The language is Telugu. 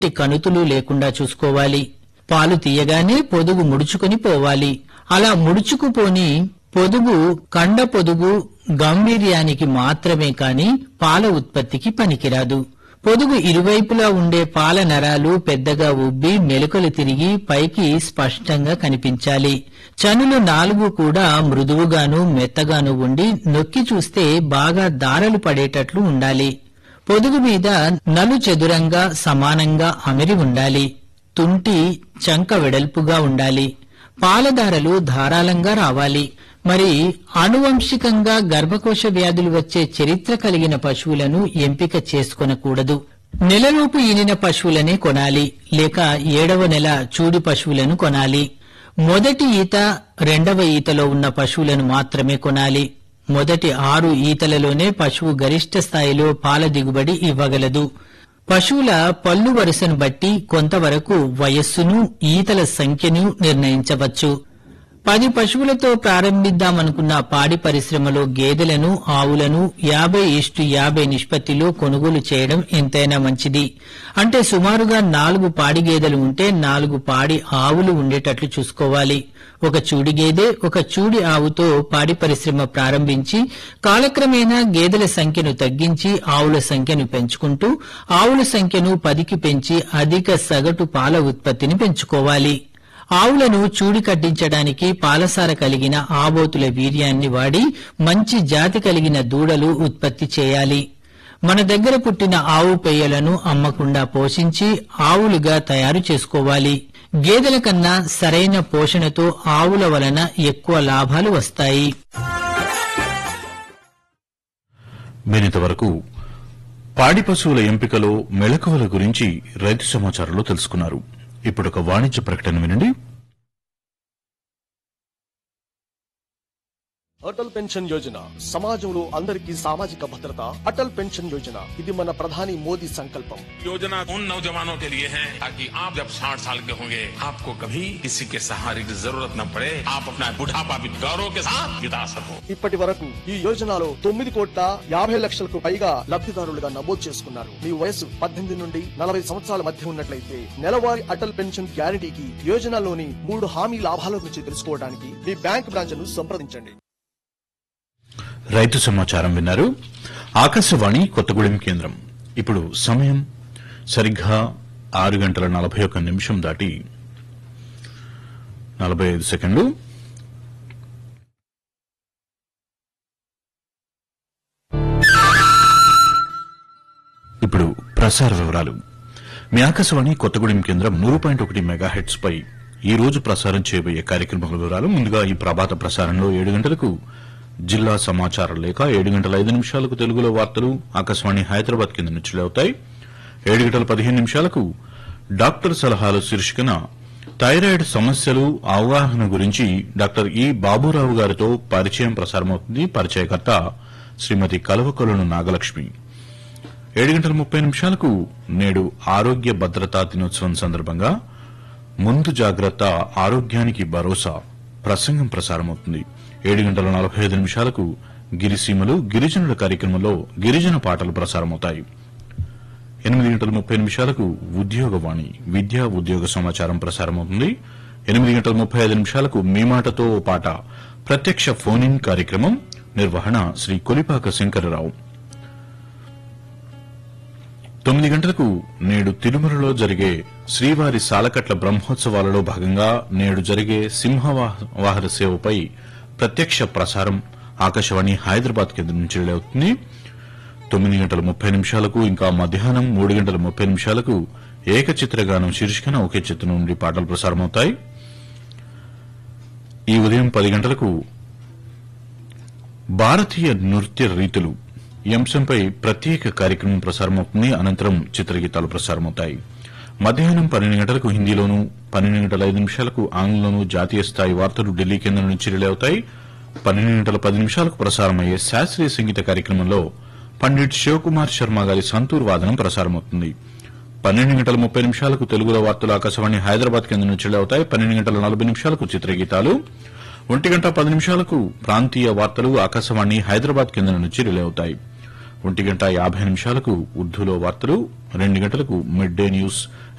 కణుతులు లేకుండా చూసుకోవాలి పాలు తీయగానే పొదుగు ముడుచుకొని పోవాలి అలా ముడుచుకుపోని పొదుగు కండ పొదుగు గంభీర్యానికి మాత్రమే కాని పాల ఉత్పత్తికి పనికిరాదు పొదుగు ఇరువైపులా ఉండే పాల నరాలు పెద్దగా ఉబ్బి మెలికలు తిరిగి పైకి స్పష్టంగా కనిపించాలి చనులు నాలుగు కూడా మృదువుగాను మెత్తగాను ఉండి నొక్కి చూస్తే బాగా దారలు పడేటట్లు ఉండాలి పొదుగు మీద నలు చెదురంగా సమానంగా అమిరి ఉండాలి తుంటి చంక వెడల్పుగా ఉండాలి పాలదారలు ధారాళంగా రావాలి మరి ఆనువంశికంగా గర్భకోశ వ్యాధులు వచ్చే చరిత్ర కలిగిన పశువులను ఎంపిక చేసుకొనకూడదు నెలలోపు ఈనిన పశువులనే కొనాలి లేక ఏడవ నెల చూడి పశువులను కొనాలి మొదటి ఈత రెండవ ఈతలో ఉన్న పశువులను మాత్రమే కొనాలి మొదటి ఆరు ఈతలలోనే పశువు గరిష్ట స్థాయిలో పాల దిగుబడి ఇవ్వగలదు పశువుల పళ్ళు వరుసను బట్టి కొంతవరకు వయస్సును ఈతల సంఖ్యను నిర్ణయించవచ్చు పది పశువులతో ప్రారంభిద్దామనుకున్న పాడి పరిశ్రమలో గేదెలను ఆవులను యాభై ఇష్టు యాభై నిష్పత్తిలో కొనుగోలు చేయడం ఎంతైనా మంచిది అంటే సుమారుగా నాలుగు పాడి గేదెలు ఉంటే నాలుగు పాడి ఆవులు ఉండేటట్లు చూసుకోవాలి ఒక చూడి గేదె ఒక చూడి ఆవుతో పాడి పరిశ్రమ ప్రారంభించి కాలక్రమేణా గేదెల సంఖ్యను తగ్గించి ఆవుల సంఖ్యను పెంచుకుంటూ ఆవుల సంఖ్యను పదికి పెంచి అధిక సగటు పాల ఉత్పత్తిని పెంచుకోవాలి ఆవులను చూడి కట్టించడానికి పాలసార కలిగిన ఆబోతుల వీర్యాన్ని వాడి మంచి జాతి కలిగిన దూడలు ఉత్పత్తి చేయాలి మన దగ్గర పుట్టిన ఆవు పెయ్యలను అమ్మకుండా పోషించి ఆవులుగా తయారు చేసుకోవాలి గేదెల కన్నా సరైన పోషణతో ఆవుల వలన ఎక్కువ లాభాలు వస్తాయి మీరింతవరకు పాడి పశువుల ఎంపికలో మెళకువల గురించి రైతు సమాచారంలో తెలుసుకున్నారు ఇప్పుడు ఒక వాణిజ్య ప్రకటన వినండి అటల్ పెన్షన్ యోజన సమాజంలో అందరికీ సామాజిక భద్రత అటల్ పెన్షన్ యోజన ఇది మన ప్రధాని మోదీ సంకల్పం योजना उन नौजवानों के लिए है ताकि आप जब 60 साल के होंगे आपको कभी किसी के सहारे की जरूरत न पड़े आप अपना बुढ़ापा भी गौरव के साथ बिता सको ఇప్పటి వరకు ఈ యోజనలో తొమ్మిది కోట్ల యాభై లక్షలకు పైగా లబ్ధిదారులుగా నమోదు చేసుకున్నారు మీ వయసు పద్దెనిమిది నుండి నలభై సంవత్సరాల మధ్య ఉన్నట్లయితే నెలవారీ అటల్ పెన్షన్ గ్యారంటీకి యోజనలోని మూడు హామీ లాభాల గురించి తెలుసుకోవడానికి మీ బ్యాంక్ బ్రాంచ్ ను సంప్రదించండి రైతు సమాచారం విన్నారు ఆకాశవాణి కొత్తగూడెం కేంద్రం ఇప్పుడు సమయం సరిగ్గా ఆరు గంటల నలభై ఒక్క నిమిషం దాటి నలభై ఐదు సెకండ్లు ఇప్పుడు ప్రసార వివరాలు మీ ఆకాశవాణి కొత్తగూడెం కేంద్రం నూరు పాయింట్ ఒకటి మెగాహెట్స్ పై ఈ రోజు ప్రసారం చేయబోయే కార్యక్రమాల వివరాలు ముందుగా ఈ ప్రభాత ప్రసారంలో ఏడు గంటలకు జిల్లా సమాచార లేఖ ఏడు గంటల ఐదు నిమిషాలకు తెలుగులో వార్తలు ఆకాశవాణి హైదరాబాద్ కింద నుంచి అవుతాయి ఏడు గంటల పదిహేను నిమిషాలకు డాక్టర్ సలహాలు శీర్షికన థైరాయిడ్ సమస్యలు అవగాహన గురించి డాక్టర్ ఈ బాబురావు గారితో పరిచయం ప్రసారమవుతుంది పరిచయకర్త శ్రీమతి కలవకొలను నాగలక్ష్మి ఏడు గంటల ముప్పై నిమిషాలకు నేడు ఆరోగ్య భద్రతా దినోత్సవం సందర్భంగా ముందు జాగ్రత్త ఆరోగ్యానికి భరోసా ప్రసంగం ప్రసారమవుతుంది ఏడు గంటల నలభై ఐదు నిమిషాలకు గిరిసీమలు గిరిజనుల కార్యక్రమంలో గిరిజన పాటలు ప్రసారమవుతాయి ఎనిమిది గంటల ముప్పై నిమిషాలకు ఉద్యోగవాణి విద్యా ఉద్యోగ సమాచారం ప్రసారమవుతుంది ఎనిమిది గంటల ముప్పై ఐదు నిమిషాలకు మీ మాటతో ఓ పాట ప్రత్యక్ష ఫోన్ ఇన్ కార్యక్రమం నిర్వహణ శ్రీ కొలిపాక శంకరరావు తొమ్మిది గంటలకు నేడు తిరుమలలో జరిగే శ్రీవారి సాలకట్ల బ్రహ్మోత్సవాలలో భాగంగా నేడు జరిగే సింహవాహన సేవపై ప్రత్యక్ష ప్రసారం ఆకాశవాణి హైదరాబాద్ కేంద్రం నుంచి అవుతుంది తొమ్మిది గంటల ముప్పై నిమిషాలకు ఇంకా మధ్యాహ్నం మూడు గంటల ముప్పై నిమిషాలకు ఏకచిత్రగానం శీర్షికన ఒకే చిత్రం నుండి పాటలు ప్రసారమవుతాయి ఈ ఉదయం పది గంటలకు భారతీయ నృత్య రీతులు ఈ అంశంపై ప్రత్యేక కార్యక్రమం ప్రసారమవుతుంది అనంతరం చిత్రగీతాలు ప్రసారమవుతాయి మధ్యాహ్నం పన్నెండు గంటలకు హిందీలోను పన్నెండు గంటల ఐదు నిమిషాలకు ఆంగ్లంలోను జాతీయ స్థాయి వార్తలు ఢిల్లీ కేంద్రం నుంచి రిలే అవుతాయి పన్నెండు గంటల పది నిమిషాలకు ప్రసారమయ్యే శాస్త్రీయ సంగీత కార్యక్రమంలో పండిట్ శివకుమార్ శర్మ గారి సంతూర్ వాదనం ప్రసారమవుతుంది పన్నెండు గంటల ముప్పై నిమిషాలకు తెలుగులో వార్తలు ఆకాశవాణి హైదరాబాద్ కేంద్రం నుంచి రిలే అవుతాయి పన్నెండు గంటల నలభై నిమిషాలకు చిత్రగీతాలు ఒంటి గంట పది నిమిషాలకు ప్రాంతీయ వార్తలు ఆకాశవాణి హైదరాబాద్ కేంద్రం నుంచి రిలే అవుతాయి ఒంటి గంట యాభై నిమిషాలకు ఉర్దూలో వార్తలు రెండు గంటలకు మిడ్ డే న్యూస్